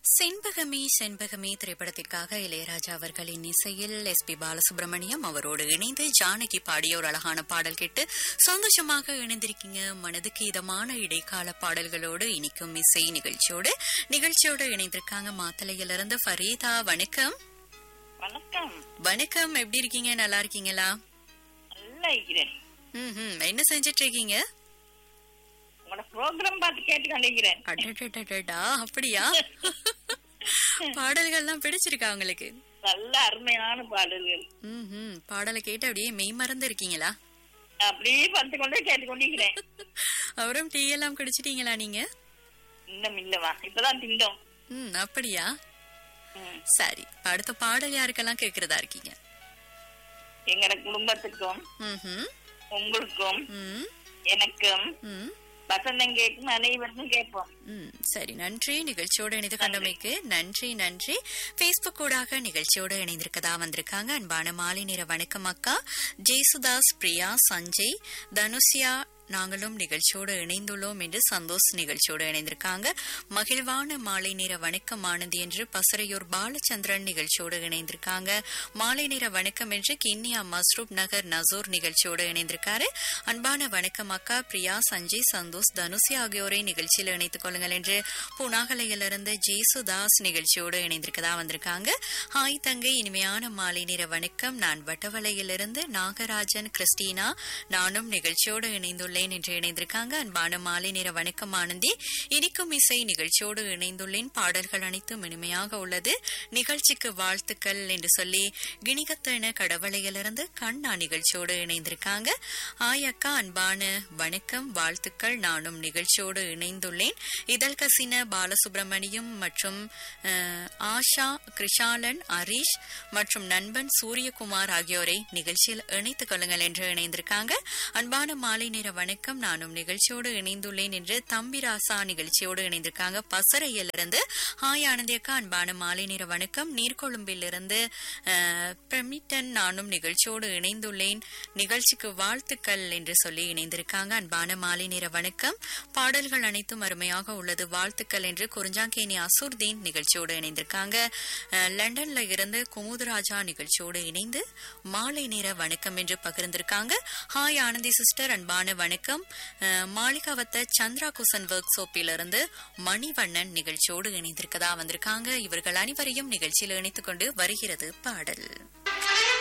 செண்பகமே செண்பகமே திரைப்படத்திற்காக இளையராஜா அவர்களின் இசையில் எஸ் பி பாலசுப்ரமணியம் அவரோடு இணைந்து ஜானகி பாடிய ஒரு அழகான பாடல் கேட்டு சந்தோஷமாக இணைந்திருக்கீங்க மனதுக்கு இதமான இடைக்கால பாடல்களோடு இனிக்கும் இசை நிகழ்ச்சியோடு நிகழ்ச்சியோடு இணைந்திருக்காங்க மாத்தளையிலிருந்து ஃபரீதா வணக்கம் வணக்கம் வணக்கம் எப்படி இருக்கீங்க நல்லா இருக்கீங்களா நல்லா இருக்கிறேன் ம் என்ன செஞ்சிட்டு இருக்கீங்க உங்களோட ப்ரோக்ராம் பார்த்து கேட்டு கொண்டிருக்கிறேன் அடடடடடா அப்படியா பாடல்கள்லாம் பிடிச்சிருக்கா உங்களுக்கு நல்ல அருமையான பாடல்கள் ம் பாடலை கேட்டு அப்படியே மெய் மறந்து இருக்கீங்களா அப்படியே பார்த்து கொண்டே கேட்டு கொண்டிருக்கிறேன் அப்புறம் டீ எல்லாம் குடிச்சிட்டீங்களா நீங்க இன்னும் இல்லவா இப்பதான் திண்டோம் ம் அப்படியா ம். சரி அடுத்த பாடல் யாருக்கெல்லாம் கேக்குறதா இருக்கீங்க எங்களோட குடும்பத்துக்கும் ம்ஹும். உங்களுக்கும் ம் எனக்கும் ம் வசந்தம் கேட்கும் அனைவருக்கும் கேட்போம் ம் சரி நன்றி நிகழ்ச்சியோடு இணைந்து கண்டமைக்கு நன்றி நன்றி பேஸ்புக் ஊடாக நிகழ்ச்சியோடு இணைந்திருக்கதா வந்திருக்காங்க அன்பான மாலை நேர வணக்கம் அக்கா ஜேசுதாஸ் பிரியா சஞ்சய் தனுஷ்யா நாங்களும் நிகழ்ச்சியோடு இணைந்துள்ளோம் என்று சந்தோஷ் நிகழ்ச்சியோடு இணைந்திருக்காங்க மகிழ்வான மாலை நேர வணக்கம் ஆனந்தி என்று பசறையூர் பாலச்சந்திரன் நிகழ்ச்சியோடு இணைந்திருக்காங்க மாலை நேர வணக்கம் என்று கிண்ணியா மஸ்ரூப் நகர் நசூர் நிகழ்ச்சியோடு இணைந்திருக்காரு அன்பான வணக்கம் அக்கா பிரியா சஞ்சய் சந்தோஷ் தனுசி ஆகியோரை நிகழ்ச்சியில் இணைத்துக் கொள்ளுங்கள் என்று புனாகலையிலிருந்து ஜேசுதாஸ் நிகழ்ச்சியோடு இணைந்திருக்கதா வந்திருக்காங்க ஹாய் தங்கை இனிமையான மாலை நேர வணக்கம் நான் வட்டவளையிலிருந்து நாகராஜன் கிறிஸ்டினா நானும் நிகழ்ச்சியோடு இணைந்துள்ளேன் என்று இணைந்திருக்காங்க அன்பான மாலை நேர வணக்கம் ஆனந்தி இனிக்கும் இசை நிகழ்ச்சியோடு இணைந்துள்ளேன் பாடல்கள் அனைத்தும் இனிமையாக உள்ளது நிகழ்ச்சிக்கு வாழ்த்துக்கள் என்று சொல்லி கிணிகத்தன கடவளையிலிருந்து கண்ணா நிகழ்ச்சியோடு இணைந்திருக்காங்க ஆய் அக்கா அன்பான வணக்கம் வாழ்த்துக்கள் நானும் நிகழ்ச்சியோடு இணைந்துள்ளேன் இதழ் கசின பாலசுப்ரமணியம் மற்றும் அஹ், ஆஷா கிருஷாலன் ஹரீஷ் மற்றும் நண்பன் சூரியகுமார் ஆகியோரை நிகழ்ச்சியில் இணைத்துக் கொள்ளுங்கள் என்று இணைந்திருக்காங்க அன்பான மாலை நேர வணக்கம் நானும் நிகழ்ச்சியோடு இணைந்துள்ளேன் என்று தம்பிராசா நிகழ்ச்சியோடு இணைந்திருக்காங்க பசறையிலிருந்து ஹாய் ஆனந்தி அக்கா அன்பான மாலை நேர வணக்கம் நீர்கொழும்பிலிருந்து அஹ், பிரமிட்டன் நானும் நிகழ்ச்சியோடு இணைந்துள்ளேன் நிகழ்ச்சிக்கு வாழ்த்துக்கள் என்று சொல்லி இணைந்திருக்காங்க அன்பான மாலை நேர வணக்கம் பாடல்கள் அனைத்தும் அருமையாக உள்ளது வாழ்த்துக்கள் என்று குறிஞ்சாங்கேணி அசூர்தீன் நிகழ்ச்சியோடு இணைந்திருக்காங்க அஹ், லண்டன்ல இருந்து குமுதராஜா நிகழ்ச்சியோடு இணைந்து மாலை நேர வணக்கம் என்று பகிர்ந்திருக்காங்க ஹாய் ஆனந்தி சிஸ்டர் அன்பான வணக்கம் அஹ், மாளிகாவத்த சந்திரா குசன் ஒர்க் ஷாப்பிலிருந்து மணிவண்ணன் நிகழ்ச்சியோடு இணைந்திருக்கதா வந்திருக்காங்க இவர்கள் அனைவரையும் நிகழ்ச்சியில் இணைத்துக் கொண்டு வருகிறது பாடல்